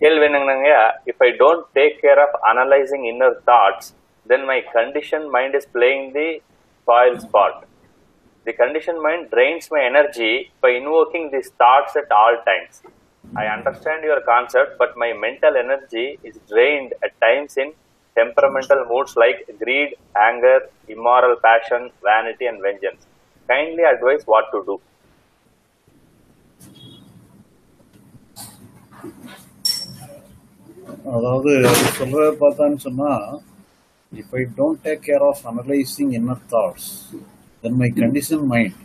கேள்வி என்னங்க if I don't take care of analysing inner thoughts then my condition mind is playing the spoil sport the condition mind drains my energy by invoking this thoughts at all times I understand your concept but my mental energy is drained at times in temperamental moods like greed, anger, immoral passion, vanity, and vengeance. Kindly advise what to do. அதாவது அது சொல்றத பார்த்தான்னு சொன்னா if I don't take care of analysing inner thoughts then my condition mind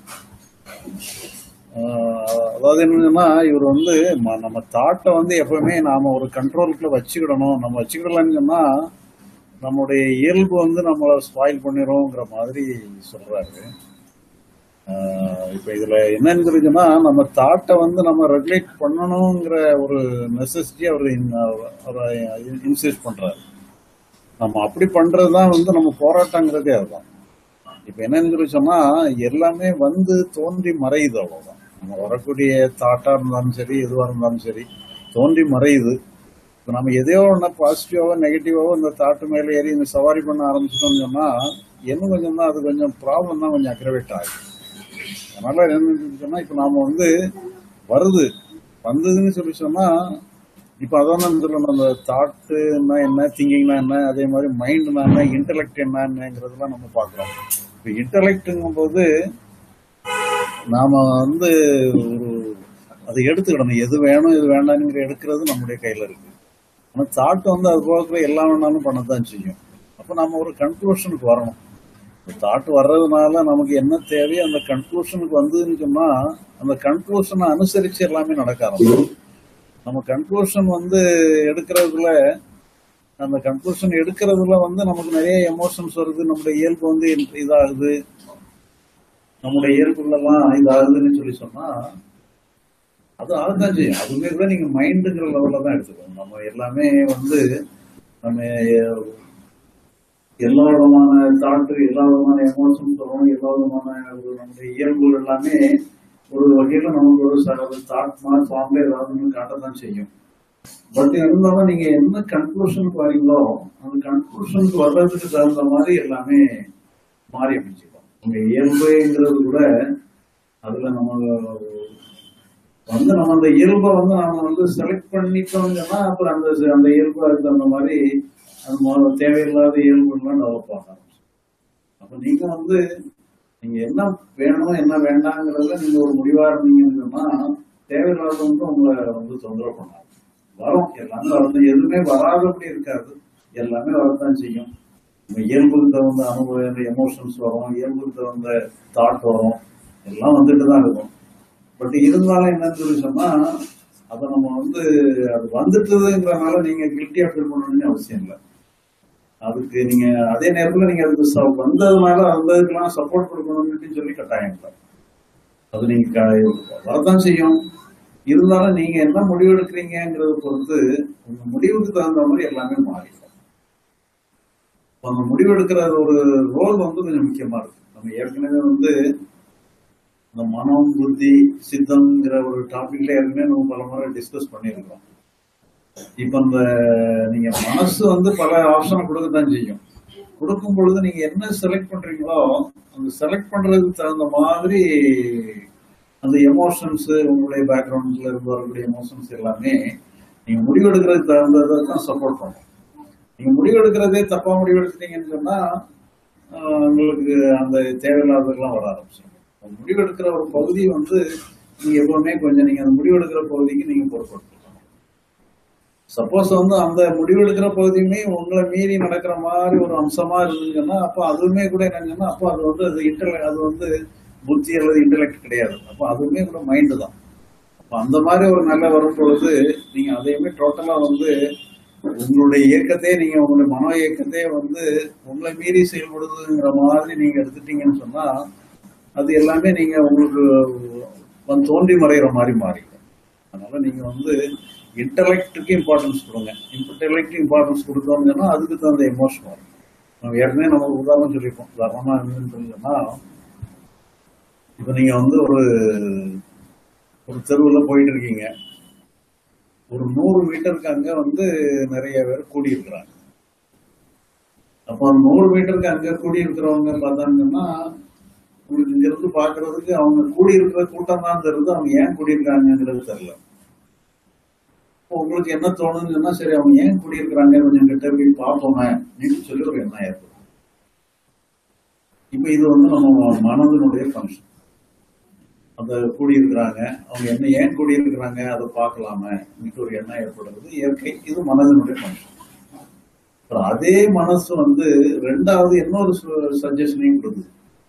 அதாவது என்னன்னா இவர் வந்து ம- நம்ம தாட்டை வந்து எப்பவுமே நாம ஒரு கண்ட்ரோலுக்குள்ள வச்சுக்கிடணும் நம்ம வச்சுக்கிடலாம்னு சொன்னா நம்முடைய இயல்பு வந்து நம்மளை ஸ்பாயில் பண்ணிடும்ங்கிற மாதிரி சொல்றாரு ஆஹ் இப்ப இதுல என்னன்னு தெரிஞ்சுன்னா நம்ம தாட்டை வந்து நம்ம ரெகுலேட் பண்ணணுங்கிற ஒரு நெசசிட்டி அவர் இன்சிஸ்ட் பண்றாரு நம்ம அப்படி பண்றதுதான் வந்து நம்ம போராட்டங்கிறதே அதுதான் இப்ப என்னன்னு சொல்லி சொன்னா எல்லாமே வந்து தோன்றி மறையுது அவ்வளவுதான் நம்ம வரக்கூடிய தாட்டா இருந்தாலும் சரி எதுவா இருந்தாலும் சரி தோன்றி மறையுது இப்ப நம்ம எதையோ ஒண்ணு பாசிட்டிவாவோ நெகட்டிவாவோ இந்த தாட்டு மேல ஏறி இந்த சவாரி பண்ண ஆரம்பிச்சிட்டோம்னு சொன்னா இன்னும் கொஞ்சம் தான் அது கொஞ்சம் ப்ராப்ளம் தான் கொஞ்சம் அக்ரவேட் ஆகுது அதனால என்னன்னு சொன்னா இப்ப நாம வந்து வருது வந்ததுன்னு சொல்லி சொன்னா இப்ப அதான் நம்ம சொல்லணும் அந்த தாட்டுனா என்ன திங்கிங்னா என்ன அதே மாதிரி மைண்ட்னா என்ன இன்டெலெக்ட் என்னங்கிறதெல்லாம் நம்ம பாக்குறோம் இப்ப இன்டெலெக்ட்ங்கும் போது நாம வந்து ஒரு அதை எடுத்துக்கிடணும் எது வேணும் எது வேண்டாம்ங்கிற எடுக்கிறது நம்முடைய கையில இருக்கு ஆனா தாட் வந்து அது போகிற எல்லாம் வேணாலும் பண்ணத்தான் செய்யும் அப்ப நம்ம ஒரு கன்க்ளூஷனுக்கு வரணும் தாட் வர்றதுனால நமக்கு என்ன தேவையோ அந்த கன்க்ளூஷனுக்கு வந்ததுன்னு சொன்னா அந்த கன்க்ளூஷனை அனுசரிச்சு எல்லாமே நடக்க ஆரம்பிக்கும் நம்ம கன்க்ளூஷன் வந்து எடுக்கிறதுல அந்த கன்க்ளூஷன் எடுக்கிறதுல வந்து நமக்கு நிறைய எமோஷன்ஸ் வருது நம்முடைய இயல்பு வந்து இதாகுது நம்முடைய இயல்புலலாம் இதாகுதுன்னு சொல்லி சொன்னா அது ஆகத்தான் செய்யும் அதுவுமே கூட நீங்க மைண்டுங்கிற லெவல்ல தான் எடுத்துக்கணும் நம்ம எல்லாமே வந்து நம்ம எல்லா விதமான தாட்டு எல்லா விதமான எமோஷன்ஸ் வரும் எல்லா விதமான ஒரு நம்முடைய இயல்புகள் எல்லாமே ஒரு வகையில நமக்கு ஒரு ச- ஒரு தாட் மாதிரி ஃபார்ம்ல ஏதாவது ஒண்ணு காட்டத்தான் செய்யும் பட் இருந்தாலும் நீங்க என்ன கன்க்ளூஷனுக்கு வரீங்களோ அந்த கன்க்ளூஷனுக்கு வர்றதுக்கு தகுந்த மாதிரி எல்லாமே மாறி அமைச்சிடும் உங்க இயல்புங்கிறது கூட அதுல நம்ம வந்து நம்ம அந்த இயல்பை வந்து நாம வந்து செலக்ட் பண்ணிட்டோம்னு சொன்னா அப்புறம் அந்த அந்த இயல்பா அதுக்கு தகுந்த மாதிரி அது மொ- தேவையில்லாத இயல்புலாம் டெவலப் ஆக ஆரம்பிச்சிடும். அப்ப நீங்க வந்து நீங்க என்ன வேணும் என்ன வேண்டாங்கிறதுல நீங்க ஒரு முடிவா இருந்தீங்கன்னு சொன்னா தேவையில்லாத வந்து உங்களை வந்து தொந்தரவு பண்ணாது வரும் எல்லாமே வந்து எதுவுமே வராதபடி இருக்காது எல்லாமே வரத்தான் செய்யும் உங்க இயல்புக்கு தகுந்த அனுபவம் எமோஷன்ஸ் வரும் இயல்புக்கு தகுந்த தாட் வரும் எல்லாம் வந்துட்டு தான் இருக்கும் பட் இருந்தாலும் என்னன்னு சொல்லி சொன்னா அதை நம்ம வந்து அது வந்துட்டுதுங்கிறனால நீங்க கில்ட்டியா ஃபீல் பண்ணணும்னு அவசியம் இல்லை அதுக்கு நீங்க அதே நேரத்துல நீங்க அதுக்கு ச- வந்ததுனால வந்ததுக்கெல்லாம் சப்போர்ட் கொடுக்கணும்னு சொல்லி கட்டாயம் இல்லை அது நீங்க க- வரதான் செய்யும் இருந்தாலும் நீங்க என்ன முடிவு எடுக்கிறீங்கிறத பொறுத்து உங்க முடிவுக்கு தகுந்த மாதிரி எல்லாமே மாறிடும் அப்ப அந்த முடிவு எடுக்கிற ஒரு ரோல் வந்து கொஞ்சம் முக்கியமா இருக்கு நம்ம ஏற்கனவே வந்து இந்த மனம் புத்தி சித்தம்ங்கிற ஒரு டாபிக்ல ஏற்கனவே நம்ம பல முறை டிஸ்கஸ் பண்ணியிருக்கோம் இப்ப இந்த நீங்க மனசு வந்து பல ஆப்ஷனை கொடுக்கத்தான் செய்யும் கொடுக்கும் பொழுது நீங்க என்ன செலக்ட் பண்றீங்களோ அந்த செலக்ட் பண்றதுக்கு தகுந்த மாதிரி அந்த எமோஷன்ஸ் உங்களுடைய பேக்ரவுண்ட்ல இருந்து வரக்கூடிய எமோஷன்ஸ் எல்லாமே நீங்க முடிவெடுக்கிறதுக்கு தகுந்ததை தான் சப்போர்ட் பண்ணும் நீங்க முடிவெடுக்கிறதே தப்பா முடிவெடுத்துட்டீங்கன்னு சொன்னா ஆஹ், உங்களுக்கு அந்த தேவையில்லாததெல்லாம் வர ஆரம்பிச்சிடும் முடிவெடுக்கிற ஒரு பகுதி வந்து நீங்க எப்பவுமே கொஞ்சம் நீங்க அந்த முடிவெடுக்கிற பகுதிக்கு நீங்க பொறுப்படுத்தணும் சப்போஸ் வந்து அந்த முடிவெடுக்கிற பகுதியுமே உங்களை மீறி நடக்கிற மாதிரி ஒரு அம்சமா இருந்துச்சுன்னா அப்போ அதுவுமே கூட என்னங்கன்னா அப்போ அது வந்து அது இன்டர் அது வந்து புத்தி அல்லது இன்டெலெக்ட் கிடையாது அப்போ அதுவுமே கூட மைண்டு தான் அப்போ அந்த மாதிரி ஒரு நல்ல வரும் பொழுது நீங்க அதையுமே டோட்டலா வந்து உங்களுடைய இயக்கத்தையே நீங்க உங்களுடைய மனோ இயக்கத்தையே வந்து உங்களை மீறி செயல்படுதுங்கிற மாதிரி நீங்க எடுத்துட்டீங்கன்னு சொன்னா அது எல்லாமே நீங்க உங்களுக்கு வந்து தோன்றி மறைகிற மாதிரி மாறிடும் அதனால நீங்க வந்து இன்டலெக்டுக்கு இம்பார்ட்டன்ஸ் கொடுங்க இன்டலெக்ட் இம்பார்ட்டன்ஸ் கொடுத்தோம்னு சொன்னா அதுக்கு தகுந்த எமோஷன் வரும் நம்ம ஏற்கனவே நம்ம ஒரு உதாரணம் சொல்லியிருக்கோம் உதாரணமா என்னன்னு சொல்லி சொன்னா இப்ப நீங்க வந்து ஒரு ஒரு தெருவுல போயிட்டு இருக்கீங்க ஒரு நூறு மீட்டருக்கு அங்க வந்து நிறைய பேர் கூடியிருக்கிறாங்க அப்ப அந்த நூறு மீட்டருக்கு அங்க கூடியிருக்கிறவங்க பார்த்தாங்கன்னா உங்களுக்கு இங்க இருந்து பாக்குறதுக்கு அவங்க கூடியிருக்கிற கூட்டம் தான் தெரியுது அவங்க ஏன் கூடியிருக்காங்கிறது தெரியல இப்போ உங்களுக்கு என்ன தோணுதுன்னு சொன்னா சரி அவங்க ஏன் கூடியிருக்கிறாங்க கொஞ்சம் கிட்ட போய் பார்ப்போமே அப்படின்னு சொல்லி ஒரு எண்ணம் ஏற்படும் இப்ப இது வந்து நம்ம மனதினுடைய ஃபங்க்ஷன் அந்த கூடியிருக்கிறாங்க அவங்க என்ன ஏன் கூடியிருக்கிறாங்க அதை பார்க்கலாமே இன்னைக்கு ஒரு எண்ணம் ஏற்படுறது இயற்கை இது மனதினுடைய ஃபங்க்ஷன் அப்புறம் அதே மனசு வந்து ரெண்டாவது இன்னொரு சஜஷனையும் கொடுக்குது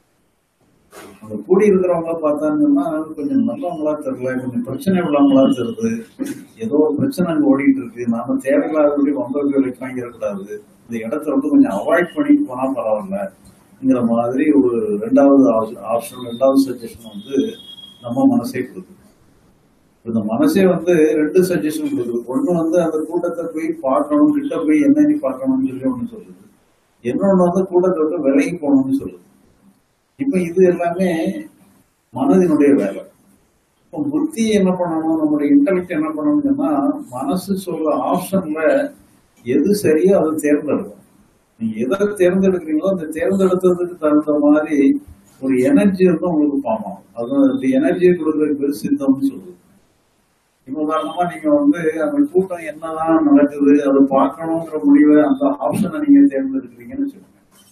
அந்த கூடி இருக்கிறவங்கள பார்த்தாங்கன்னா கொஞ்சம் நல்லவங்களா தெரியல கொஞ்சம் பிரச்சனை உள்ளவங்களா தெரியுது ஏதோ ஒரு பிரச்சனை அங்க ஓடிட்டு இருக்கு நாம தேவையில்லாதபடி வம்பு வேலைக்கு வாங்கிடக்கூடாது இந்த இடத்த வந்து கொஞ்சம் அவாய்ட் பண்ணி போனா பரவாயில்லங்கிற மாதிரி ஒரு ரெண்டாவது ஆப்ஷன் ரெண்டாவது சஜஷன் வந்து நம்ம மனசே கொடுக்குது இந்த மனசே வந்து ரெண்டு சஜஷன் கொடுக்குது ஒண்ணு வந்து அந்த கூட்டத்தை போய் பார்க்கணும் கிட்ட போய் என்னன்னு பார்க்கணும்னு சொல்லி ஒண்ணு சொல்லுது இன்னொன்னு வந்து கூட்டத்தை விட்டு விலகி போகணும்னு சொல்லுது இப்ப இது எல்லாமே மனதினுடைய வேலை இப்போ புத்தி என்ன பண்ணணும் நம்மளுடைய இன்டலெக்ட் என்ன பண்ணணும்னு சொன்னா மனசு சொல்ற ஆப்ஷன்ல எது சரியோ அதை தேர்ந்தெடுக்கும் நீங்க எதை தேர்ந்தெடுக்கிறீங்களோ அந்த தேர்ந்தெடுத்ததுக்கு தகுந்த மாதிரி ஒரு எனர்ஜி வந்து உங்களுக்கு ஃபார்ம் ஆகும் அது அந்த எனர்ஜியை கொடுக்குறது பேர் சித்தம்னு சொல்லுது இப்ப உதாரணமா நீங்க வந்து அந்த கூட்டம் என்னதான் நடக்குது அதை பார்க்கணுங்கிற முடிவை அந்த ஆப்ஷனை நீங்க தேர்ந்தெடுக்கிறீங்கன்னு சொல்லுங்க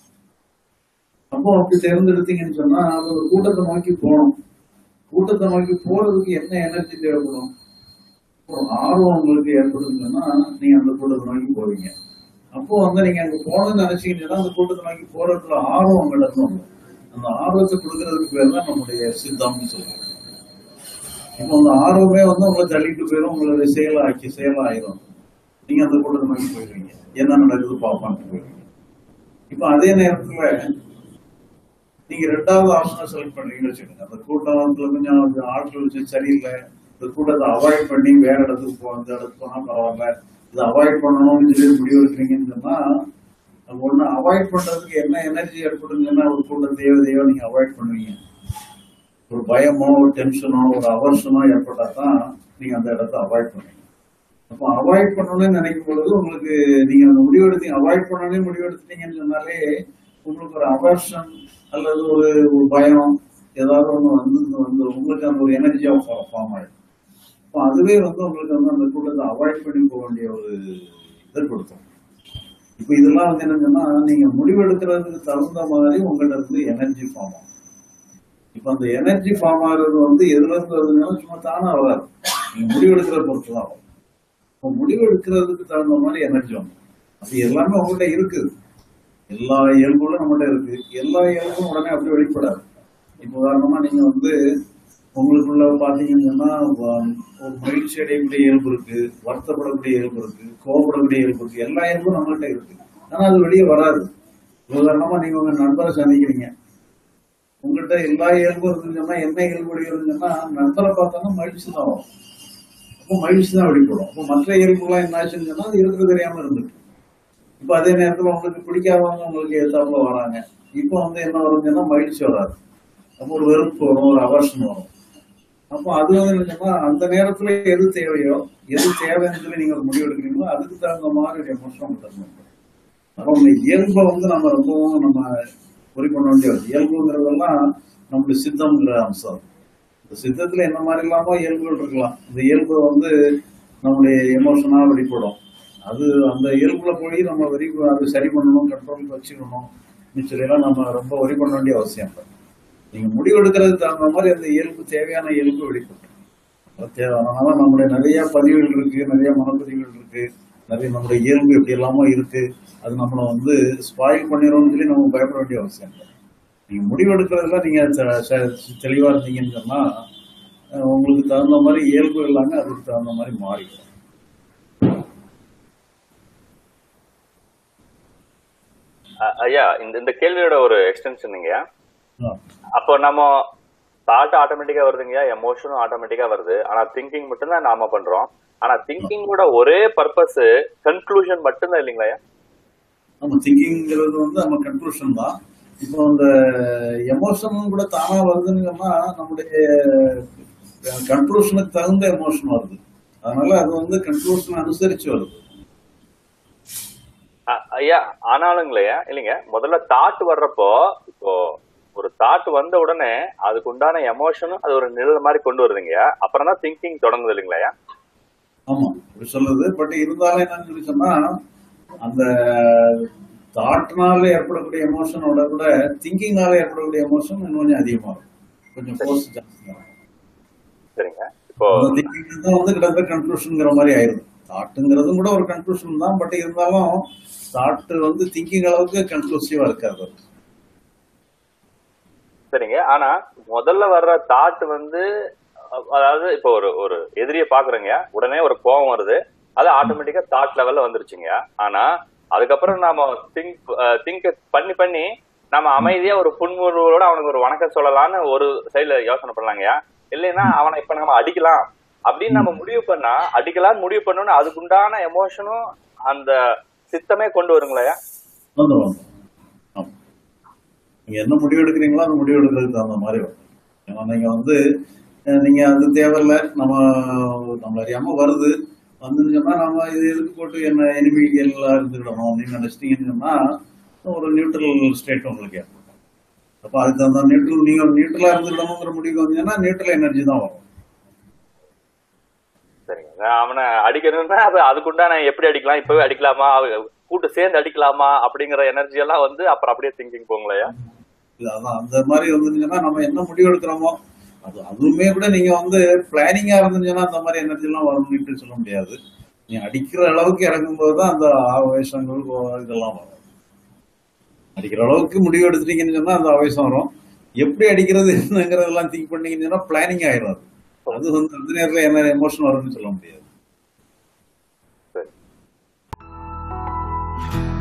அப்போ அப்படி தேர்ந்தெடுத்தீங்கன்னு சொன்னா அது ஒரு கூட்டத்தை நோக்கி போகணும் கூட்டத்தை நோக்கி போறதுக்கு என்ன எனர்ஜி தேவைப்படும் ஒரு ஆர்வம் உங்களுக்கு ஏற்படுதுன்னா நீங்க அந்த கூட்டத்தை நோக்கி போவீங்க அப்போ வந்து நீங்க அங்க போகணும்னு நினைச்சீங்கன்னா அந்த கூட்டத்தை நோக்கி போறதுல ஆர்வம் உங்கள்ட்ட இருக்கும் அந்த ஆர்வத்தை கொடுக்கறதுக்கு பேர் தான் நம்முடைய சித்தம்னு சொல்லுவாங்க இப்போ அந்த ஆர்வமே வந்து உங்களை தள்ளிட்டு போயிடும் உங்களுடைய செயலாக்கி செயலாயிரும் நீங்க அந்த கூட்டத்தை நோக்கி போயிடுவீங்க என்ன நடக்குது பார்ப்பான்ட்டு போயிடுவீங்க இப்போ அதே நேரத்துல நீங்க ரெண்டாவது ஆப்ஷனை செலக்ட் பண்றீங்கன்னு வச்சுக்கோங்க அந்த கூட்டம் வந்து கொஞ்சம் ஆட்கள் வச்சு சரியில்லை இந்த கூட்டத்தை அவாய்ட் பண்ணி வேற இடத்துக்கு போ அந்த இடத்துக்கு போனா பரவாயில்ல இதை அவாய்ட் பண்ணணும்னு சொல்லி முடிவு எடுக்கிறீங்கன்னு சொன்னா ஒண்ணு அவாய்ட் பண்றதுக்கு என்ன எனர்ஜி ஏற்படுங்கன்னா ஒரு கூட்டம் தேவையோ நீங்க அவாய்ட் பண்ணுவீங்க ஒரு பயமோ ஒரு டென்ஷனோ ஒரு அவர்ஷனோ ஏற்பட்டா தான் நீங்க அந்த இடத்த அவாய்ட் பண்ணுவீங்க அப்போ அவாய்ட் பண்ணணும்னு நினைக்கும் பொழுது உங்களுக்கு நீங்க அந்த முடிவெடுத்தீங்க அவாய்ட் பண்ணணும்னே முடிவெடுத்தீங்கன்னு சொன்னாலே உங்களுக்கு ஒரு அவர்ஷன் அல்லது ஒரு ஒரு பயம் ஏதாவது ஒண்ணு வந்து வந்து உங்களுக்கு அந்த ஒரு எனர்ஜியா ஃபார்ம் ஆயிடும் அப்போ அதுவே வந்து உங்களுக்கு வந்து அந்த கூட்டத்தை அவாய்ட் பண்ணி போக வேண்டிய ஒரு இதை கொடுத்தோம் இப்போ இதெல்லாம் வந்து என்னன்னா நீங்க முடிவெடுக்கிறதுக்கு தகுந்த மாதிரி உங்கள்ட்ட இருந்து எனர்ஜி ஃபார்ம் ஆகும் இப்போ அந்த எனர்ஜி ஃபார்ம் ஆகுறது வந்து எதுல இருந்து வருதுன்னா சும்மா தானா வராது நீங்க முடிவெடுக்கிறத பொறுத்து தான் வரும் இப்போ முடிவெடுக்கிறதுக்கு தகுந்த மாதிரி எனர்ஜி வரும் அது எல்லாமே உங்கள்கிட்ட இருக்குது எல்லா இயல்புகளும் நம்மகிட்ட இருக்கு எல்லா இயல்பும் உடனே அப்படி வெளிப்படாது இப்போ உதாரணமா நீங்க வந்து உங்களுக்குள்ள பாத்தீங்கன்னா ஒரு மகிழ்ச்சி அடையக்கூடிய இயல்பு இருக்கு வருத்தப்படக்கூடிய இயல்பு இருக்கு கோவப்படக்கூடிய இயல்பு இருக்கு எல்லா இயல்பும் நம்மகிட்ட இருக்கு ஆனா அது வெளியே வராது உதாரணமா நீங்க உங்க நண்பரை சந்திக்கிறீங்க உங்கள்கிட்ட எல்லா இயல்பும் இருந்துச்சுன்னா என்ன இயல்பு இருந்துச்சுன்னா நண்பரை பார்த்தாலும் மகிழ்ச்சி தான் வரும் அப்போ மகிழ்ச்சி தான் வெளிப்படும் அப்போ மற்ற இயல்புலாம் என்ன ஆச்சுன்னு சொன்னா அது இருக்கிறது தெரியாம இருந்துட்டு இப்ப அதே நேரத்துல உங்களுக்கு பிடிக்காதவங்க உங்களுக்கு எதிர்த்தாப்புல வராங்க இப்போ வந்து என்ன வருதுன்னா மகிழ்ச்சி வராது அப்போ ஒரு வெறுப்பு வரும் ஒரு அவர்ஷன் வரும் அப்போ அது வந்து என்னன்னா அந்த நேரத்துல எது தேவையோ எது தேவைன்னு சொல்லி நீங்க ஒரு முடிவு எடுக்கிறீங்களோ அதுக்கு தகுந்த மாதிரி எமோஷன் உங்களுக்கு அப்போ உங்க இயல்பை வந்து நம்ம ரொம்பவும் நம்ம பொறி பண்ண வேண்டியது இயல்புங்கிறதெல்லாம் நம்மளுடைய சித்தம்ங்கிற அம்சம் இந்த சித்தத்துல என்ன மாதிரி இல்லாமோ இயல்புகள் இருக்கலாம் இந்த இயல்பு வந்து நம்முடைய எமோஷனா வெளிப்படும் அது அந்த இயல்புல போய் நம்ம வரி அது சரி பண்ணணும் கண்ட்ரோல் வச்சுக்கணும் சொல்லலாம் நம்ம ரொம்ப வரி பண்ண வேண்டிய அவசியம் இல்லை நீங்க முடிவெடுக்கிறதுக்கு தகுந்த மாதிரி அந்த இயல்பு தேவையான இயல்பு வெளிப்படும் அதனால நம்முடைய நிறைய பதிவுகள் இருக்கு நிறைய மனப்பதிவுகள் இருக்கு நிறைய நம்முடைய இயல்பு எப்படி எல்லாமோ இருக்கு அது நம்மளை வந்து ஸ்பாயில் பண்ணிடும்னு சொல்லி நம்ம பயப்பட வேண்டிய அவசியம் இல்லை நீங்க முடிவெடுக்கிறதுல நீங்க தெளிவா இருந்தீங்கன்னு சொன்னா உங்களுக்கு தகுந்த மாதிரி இயல்பு எல்லாமே அதுக்கு தகுந்த மாதிரி மாறிடும் ஐயா இந்த இந்த கேள்வியோட ஒரு எக்ஸ்டென்ஷனுங்க அப்போ நம்ம தாட் ஆட்டோமேட்டிக்கா வருதுங்கய்யா எமோஷனும் ஆட்டோமேட்டிக்கா வருது ஆனா திங்கிங் மட்டும் தான் நாம பண்றோம் ஆனா திங்கிங்கோட ஒரே பர்பஸ் கன்க்ளூஷன் மட்டும் தான் இல்லைங்களா நம்ம திங்கிங்கிறது வந்து நம்ம கன்க்ளூஷன் தான் இப்போ அந்த எமோஷனும் கூட தானா வருதுன்னு சொன்னா நம்முடைய கன்க்ளூஷனுக்கு தகுந்த எமோஷன் வருது அதனால அது வந்து கன்க்ளூஷன் அனுசரிச்சு வருது அ- ஐயா ஆனாலுங்களையா இல்லைங்க முதல்ல தாட் வர்றப்போ இப்போ ஒரு தாட் வந்த உடனே அதுக்கு உண்டான எமோஷனும் அது ஒரு நிழல் மாதிரி கொண்டு வருதுங்க அப்புறம் தான் திங்கிங் தொடங்குது இல்லைங்களா ஆமா அப்படி சொல்லுது பட் இருந்தாலும் என்னன்னு சொல்லி சொன்னா அந்த தாட்னால ஏற்படக்கூடிய எமோஷனோட கூட திங்கிங்னால ஏற்படக்கூடிய எமோஷன் இன்னும் கொஞ்சம் அதிகமா இருக்கும் கொஞ்சம் ஃபோர்ஸ் ஜாஸ்தி ஆகும் சரிங்க இப்போ அந்த திங்கிங் தான் வந்து கிட்டத்தட்ட கன்க்ளூஷன்ங்கிற மாதிரி ஆயிருது தாட்டுங்கிறதும் கூட ஒரு கன்க்ளூஷன் தான் பட் இருந்தாலும் தாட் வந்து திங்கிங் அளவுக்கு கன்க்ளூசிவா இருக்காது சரிங்க ஆனா முதல்ல வர்ற தாட் வந்து அ- அதாவது இப்போ ஒரு ஒரு எதிரியை பாக்குறேங்க உடனே ஒரு கோபம் வருது அது ஆட்டோமேட்டிக்கா தாட் லெவல்ல வந்துருச்சுங்க ஆனா அதுக்கப்புறம் நாம திங்க் திங்க் பண்ணி பண்ணி நம்ம அமைதியா ஒரு புன்முறுவோட அவனுக்கு ஒரு வணக்கம் சொல்லலாம்னு ஒரு சைடுல யோசனை பண்ணலாங்கய்யா இல்லைன்னா அவனை இப்ப நம்ம அடிக்கலாம் அப்படின்னு நம்ம முடிவு பண்ணா அடிக்கலாம் முடிவு பண்ணணும்னு அதுக்குண்டான எமோஷனும் அந்த சித்தமே கொண்டு வருங்களா வந்து வரும் ஆமா. நீங்க என்ன முடிவு எடுக்கிறீங்களோ அந்த முடிவு எடுக்கிறதுக்கு தகுந்த மாதிரி வரும் ஏன்னா நீங்க வந்து அஹ், நீங்க அது தேவையில்ல நம்ம நம்ம அறியாம வருது வந்துன்னு சொன்னா நம்ம இது எதுக்கு போட்டு என்ன எனிமி எல்லாம் இருந்துக்கிடணும் அப்படின்னு நினைச்சிட்டீங்கன்னு சொன்னா ஒரு நியூட்ரல் ஸ்டேட் உங்களுக்கு ஏற்படும் அப்ப அதுக்கு தகுந்த நியூட்ரல் நீங்க நியூட்ரலா இருந்துக்கிடணுங்கிற முடிவுக்கு வந்தீங்கன்னா நியூட்ரல் எனர்ஜி தான் வரும் சரிங்க நான் அவனை அடிக்கணும்னா அது அதுக்குண்டான எப்படி அடிக்கலாம் இப்பவே அடிக்கலாமா அவ- கூட்டு சேர்ந்து அடிக்கலாமா அப்படிங்கிற எனர்ஜி எல்லாம் வந்து அப்புறம் அப்படியே திங்கிங் போங்களையா இது அதான் அந்த மாதிரி வந்துச்சுன்னா நம்ம என்ன முடிவு எடுக்கிறோமோ அது அதுவுமே கூட நீங்க வந்து பிளானிங்கா இருந்துச்சுன்னா அந்த மாதிரி எனர்ஜி எல்லாம் வரும்னு சொல்ல முடியாது நீ அடிக்கிற அளவுக்கு இறங்கும்போது தான் அந்த ஆவேசங்கள் கோ- இதெல்லாம் வரும் அடிக்கிற அளவுக்கு முடிவு எடுத்துட்டீங்கன்னு சொன்னா அந்த ஆவேசம் வரும் எப்படி அடிக்கிறது என்னங்கிறதெல்லாம் திங்க் பண்ணீங்கன்னு சொன்னா பிளானிங் ஆயிரும் அது அது வந்து அந்த நேரத்துல என்ன எமோஷன் வரும்னு சொல்ல முடியாது சரி